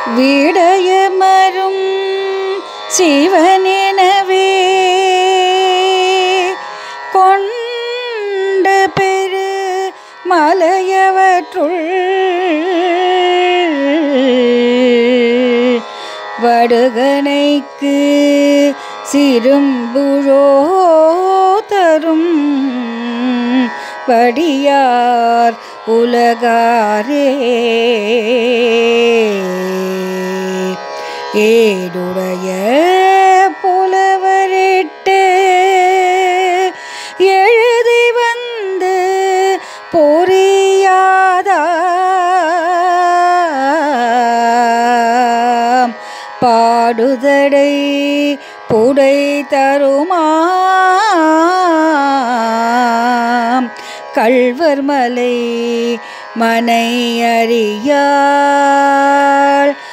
விடயமரும் சிவனெனவே கொண்ட பெரு மலையவற்றுள் வடுகனைக்கு சிறும்புழோ தரும் வடியார் உலகாரே ஏடுடைய புலவரிட்டு எழுதி வந்து பொறியாதாம் பாடுதடை புடை தருமாம் கள்வர் மலை மனை அறியாள்